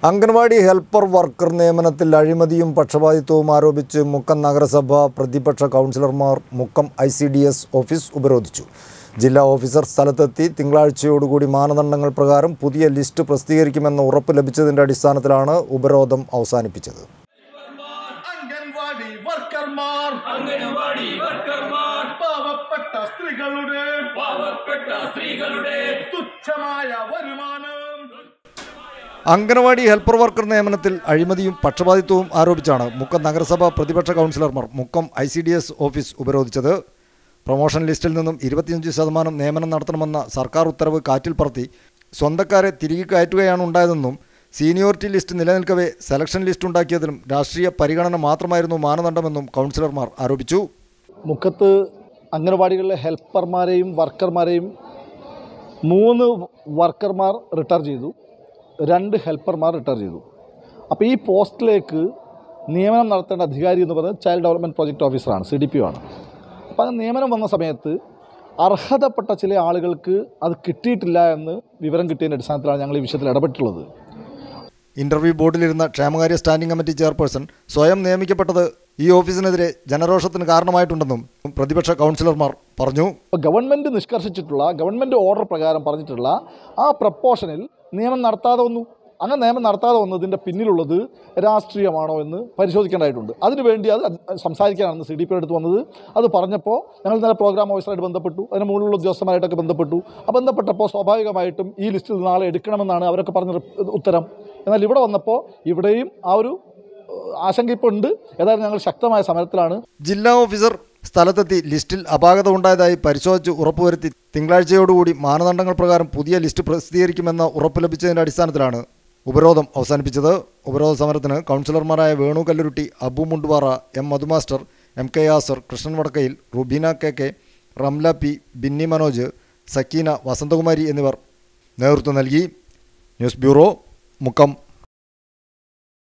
anganwadi helper worker നിയമനത്തിൽ അഴിമതിയും പക്ഷപാതിത്വവും ആരോപിച്ച് മുക്കം നഗരസഭ പ്രതിപക്ഷ കൗൺസിലർമാർ Mukkam I C D S office ഉപരോധിച്ചു ജില്ലാ ഓഫീസർ സ്ഥലത്തെത്തി തിങ്കളാഴ്ചയോടുകൂടി മാനദണ്ഡങ്ങൾ പ്രകാരം പുതിയ ലിസ്റ്റ് പ്രസിദ്ധീകരിക്കുമെന്ന ഉറപ്പ് ലഭിച്ചതിൻ്റെ അടിസ്ഥാനത്തിലാണ് ഉപരോധം അവസാനിപ്പിച്ചത് അംഗൻവാടി വർക്കർമാർ അംഗനവാടി വർക്കർമാർ പാവപ്പെട്ട സ്ത്രീകളുടെ പാവപ്പെട്ട സ്ത്രീകളുടെ തുച്ഛമായ വരുമാനം അംഗനവാടി ഹെൽപ്പർ വർക്കർ നിയമനത്തിൽ അഴിമതിയും പക്ഷപാതിത്വവും ആരോപിച്ചാണ് മുക്കം നഗരസഭ പ്രതിപക്ഷ കൗൺസിലർമാർ Mukkam I C D S office ഉപരോധിച്ചത് പ്രൊമോഷൻ ലിസ്റ്റിൽ നിന്നും ഇരുപത്തിയഞ്ച് ശതമാനം നിയമനം നടത്തണമെന്ന സർക്കാർ ഉത്തരവ് കാറ്റിൽ പറത്തി സ്വന്തക്കാരെ തിരികെ കയറ്റുകയാണ് ഉണ്ടായതെന്നും സീനിയോറിറ്റി ലിസ്റ്റ് നിലനിൽക്കവേ സെലക്ഷൻ ലിസ്റ്റ് ഉണ്ടാക്കിയതിലും രാഷ്ട്രീയ പരിഗണന മാത്രമായിരുന്നു മാനദണ്ഡമെന്നും കൗൺസിലർമാർ ആരോപിച്ചു മുക്കത്ത് അംഗനവാടികളിലെ ഹെൽപ്പർമാരെയും വർക്കർമാരെയും മൂന്ന് വർക്കർമാർ റിട്ടയർ ചെയ്തു രണ്ട് ഹെൽപ്പർമാർ റിട്ടയർ ചെയ്തു അപ്പോൾ ഈ പോസ്റ്റിലേക്ക് നിയമനം നടത്തേണ്ട അധികാരി എന്ന് പറയുന്നത് ചൈൽഡ് ഡെവലപ്മെൻറ്റ് പ്രോജക്റ്റ് ഓഫീസറാണ് സി ഡി പി ആണ് അപ്പോൾ അത് നിയമനം വന്ന സമയത്ത് അർഹതപ്പെട്ട ചില ആളുകൾക്ക് അത് കിട്ടിയിട്ടില്ല എന്ന് വിവരം കിട്ടിയതിൻ്റെ അടിസ്ഥാനത്തിലാണ് ഞങ്ങൾ ഈ വിഷയത്തിൽ ഇടപെട്ടുള്ളത് ഇന്റർവ്യൂ ബോർഡിലിരുന്ന ക്ഷേമകാര്യ സ്റ്റാൻഡിംഗ് കമ്മിറ്റി ചെയർപേഴ്സൺ സ്വയം നിയമിക്കപ്പെട്ടത് ഈ ഓഫീസിനെതിരെ ജനരോഷത്തിന് കാരണമായിട്ടുണ്ടെന്നും പ്രതിപക്ഷ കൗൺസിലർമാർ പറഞ്ഞു ഇപ്പോൾ ഗവൺമെൻറ് നിഷ്കർഷിച്ചിട്ടുള്ള ഗവൺമെൻറ് ഓർഡർ പ്രകാരം പറഞ്ഞിട്ടുള്ള ആ പ്രപ്പോഷനിൽ നിയമനം നടത്താതെ വന്നു അങ്ങനെ നിയമം നടത്താതെ വന്നതിൻ്റെ പിന്നിലുള്ളത് രാഷ്ട്രീയമാണോ എന്ന് പരിശോധിക്കേണ്ടതായിട്ടുണ്ട് അതിനുവേണ്ടി അത് സംസാരിക്കാനാണ് സി ഡി പി അടുത്ത് വന്നത് അത് പറഞ്ഞപ്പോൾ ഞങ്ങൾ ഇന്നലെ പ്രോഗ്രാം ഓഫീസറായിട്ട് ബന്ധപ്പെട്ടു അതിന് മുകളിലുള്ള ഉദ്യോഗസ്ഥന്മാരായിട്ടൊക്കെ ബന്ധപ്പെട്ടു ആ ബന്ധപ്പെട്ടപ്പോൾ സ്വാഭാവികമായിട്ടും ഈ ലിസ്റ്റിൽ നിന്ന് ആളെ എടുക്കണമെന്നാണ് അവരൊക്കെ പറഞ്ഞ റിപ്പ് ഉത്തരം എന്നാൽ ഇവിടെ വന്നപ്പോൾ ഇവിടെയും ആ ഒരു ഏഹ്, ആശങ്ക ഇപ്പോൾ ഉണ്ട് ഏതായാലും ഞങ്ങൾ ശക്തമായ സമരത്തിലാണ് ജില്ലാ ഓഫീസർ സ്ഥലത്തെത്തി ലിസ്റ്റിൽ അപാകത ഉണ്ടായതായി പരിശോധിച്ച് ഉറപ്പുവരുത്തി തിങ്കളാഴ്ചയോടുകൂടി മാനദണ്ഡങ്ങൾ പ്രകാരം പുതിയ ലിസ്റ്റ് പ്രസിദ്ധീകരിക്കുമെന്ന ഉറപ്പ് ലഭിച്ചതിൻ്റെ അടിസ്ഥാനത്തിലാണ് ഉപരോധം അവസാനിപ്പിച്ചത് ഉപരോധ സമരത്തിന് കൗൺസിലർമാരായ Venu Kalluruti Abu Mundupara M Madhu master M K Yasar Krishnan Vadakkayil Rubeena K K Ramla P Binny Manoj Sakkeena Vasanthakumari എന്നിവർ നേതൃത്വം നൽകി ന്യൂസ് ബ്യൂറോ മുക്കം